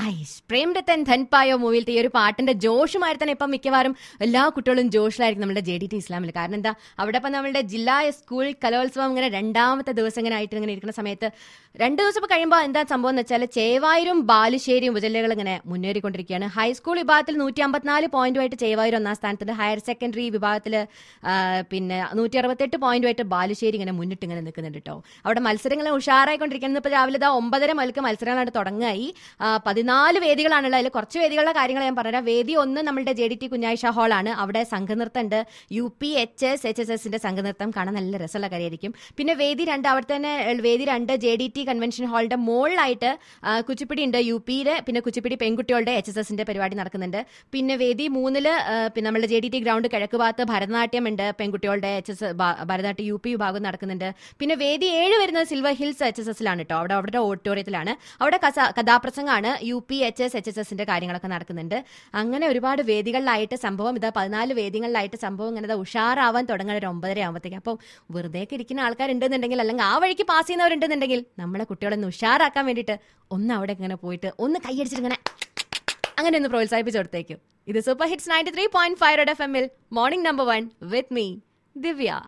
ഐഷ് പ്രേംരത്തൻ ധൻപായോ മൂവിയിലത്തെ ഈ ഒരു പാട്ടിന്റെ ജോഷുമായി തന്നെ ഇപ്പം മിക്കവാറും എല്ലാ കുട്ടികളും ജോഷിലായിരിക്കും നമ്മുടെ ജെ ഡി ടി ഇസ്ലാമിൽ കാരണം എന്താ അവിടെ ഇപ്പം നമ്മളുടെ ജില്ലാ സ്കൂൾ കലോത്സവം ഇങ്ങനെ രണ്ടാമത്തെ ദിവസം ഇങ്ങനെ ആയിട്ട് ഇങ്ങനെ ഇരിക്കുന്ന സമയത്ത് രണ്ട് ദിവസം ഇപ്പൊ കഴിയുമ്പോൾ എന്താ സംഭവം എന്ന് വെച്ചാൽ ചേവായൂരും ബാലുശ്ശേരിയും ഉപജില്ലകൾ ഇങ്ങനെ മുന്നേറിക്കൊണ്ടിരിക്കുകയാണ് ഹൈസ്കൂൾ വിഭാഗത്തിൽ നൂറ്റി അമ്പത്തിനാല് പോയിന്റുമായിട്ട് ചേവായൂർ ഒന്നാം സ്ഥാനത്തുണ്ട് ഹയർ സെക്കൻഡറി വിഭാഗത്തിൽ പിന്നെ നൂറ്റി അറുപത്തെട്ട് പോയിന്റുമായിട്ട് ബാലുശ്ശേരി ഇങ്ങനെ മുന്നിട്ട് ഇങ്ങനെ നിൽക്കുന്നുണ്ട് കേട്ടോ അവിടെ മത്സരങ്ങൾ ഉഷാറായിക്കൊണ്ടിരിക്കുന്നത് ഇപ്പോൾ രാവിലെ ഇതാ ഒമ്പതര മുതൽക്ക് മത്സരങ്ങളാണ് തുടങ്ങായി ആ, പതിനാല് വേദികളാണുള്ളത് അതിൽ കുറച്ച് വേദികളുടെ കാര്യങ്ങൾ ഞാൻ പറഞ്ഞുതരാം വേദി ഒന്ന് നമ്മുടെ ജെ ഡി ടി കുഞ്ഞായിഷ ഹാളാണ് അവിടെ സംഘനൃത്തം ഉണ്ട് U P H S H S എസിന്റെ സംഘനൃത്തം കാണാൻ നല്ല രസമുള്ള കാര്യമായിരിക്കും പിന്നെ വേദി രണ്ട് അവിടെ തന്നെ ഏഹ്, വേദി രണ്ട് ജെ ഡി ടി കൺവെൻഷൻ ഹാളിന്റെ മുകളിലായിട്ട് ആ, കുച്ചിപ്പിടി ഉണ്ട് യു പിയിലെ പിന്നെ കുച്ചിപ്പിടി പെൺകുട്ടികളുടെ എച്ച് എസ് എസിന്റെ പരിപാടി നടക്കുന്നുണ്ട് പിന്നെ വേദി മൂന്നില് ആ, പിന്നെ നമ്മുടെ ജെ ഡി ടി ഗ്രൗണ്ട് കിഴക്ക് ഭാഗത്ത് ഭരതനാട്യം ഉണ്ട് പെൺകുട്ടികളുടെ H S Bharatanatyam U P വിഭാഗം നടക്കുന്നുണ്ട് പിന്നെ വേദി ഏഴ് വരുന്നത് സിൽവർ ഹിൽസ് എച്ച് എസ് എസിലാണ് കേട്ടോ അവിടെ അവിടെ ഓഡിറ്റോറിയത്തിലാണ് അവിടെ കസ- കഥാപ്രസംഗമാണ് U P H S H S എസിന്റെ കാര്യങ്ങളൊക്കെ നടക്കുന്നുണ്ട് അങ്ങനെ ഒരുപാട് വേദികളിലായിട്ട് സംഭവം ഇതാ പതിനാല് വേദികളിലായിട്ട് സംഭവം ഇങ്ങനെ ദാ ഉഷാറാവാൻ തുടങ്ങുന്ന ഒരു ഒമ്പതര ആകുമ്പോഴത്തേക്ക് അപ്പോൾ വെറുതെ ഒക്കെ ഇരിക്കുന്ന ആൾക്കാരുണ്ടെന്നുണ്ടെങ്കിൽ അല്ലെങ്കിൽ ആ വഴിക്ക് പാസ് ചെയ്യുന്നവരുണ്ടെന്നുണ്ടെങ്കിൽ നമ്മളെ കുട്ടികളെ ഒന്ന് ഉഷാറാക്കാൻ വേണ്ടിയിട്ട് ഒന്ന് അവിടെ ഇങ്ങനെ പോയിട്ട് ഒന്ന് കൈയടിച്ചിട്ട് ഇങ്ങനെ അങ്ങനെ ഒന്ന് പ്രോത്സാഹിപ്പിച്ചു കൊടുത്തേക്കും ഇത് super hits ninety three point five F എമ്മിൽ morning number one with me Divya